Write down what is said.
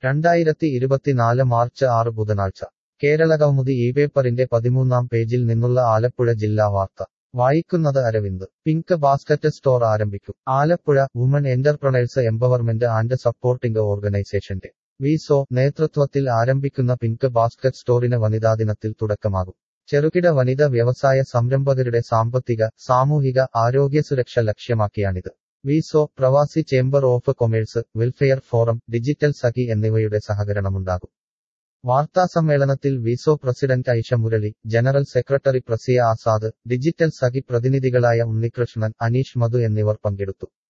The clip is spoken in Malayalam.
രണ്ടായിരത്തി ഇരുപത്തിനാല് മാർച്ച് ആറ് ബുധനാഴ്ച കേരളകൗമുദി ഈ പേപ്പറിന്റെ പതിമൂന്നാം പേജിൽ നിന്നുള്ള ആലപ്പുഴ ജില്ലാ വാർത്ത വായിക്കുന്നത് അരവിന്ദ് പിങ്ക് ബാസ്ക്കറ്റ് സ്റ്റോർ ആരംഭിക്കും Alappuzha woman entrepreneurs empowerment and supporting ഓർഗനൈസേഷന്റെ വിസോ നേതൃത്വത്തിൽ ആരംഭിക്കുന്ന പിങ്ക് ബാസ്ക്കറ്റ് സ്റ്റോറിന് വനിതാദിനത്തിൽ തുടക്കമാകും ചെറുകിട വനിത വ്യവസായ സംരംഭകരുടെ സാമ്പത്തിക സാമൂഹിക ആരോഗ്യസുരക്ഷ ലക്ഷ്യമാക്കിയാണിത് വിസോ പ്രവാസി chamber of commerce welfare forum digital Sakhi എന്നിവയുടെ സഹകരണമുണ്ടാകും വാർത്താസമ്മേളനത്തിൽ വിസോ president Aisha Murali general secretary Prasiya Azad digital Sakhi പ്രതിനിധികളായ ഉണ്ണികൃഷ്ണൻ അനീഷ് മധു എന്നിവർ പങ്കെടുത്തു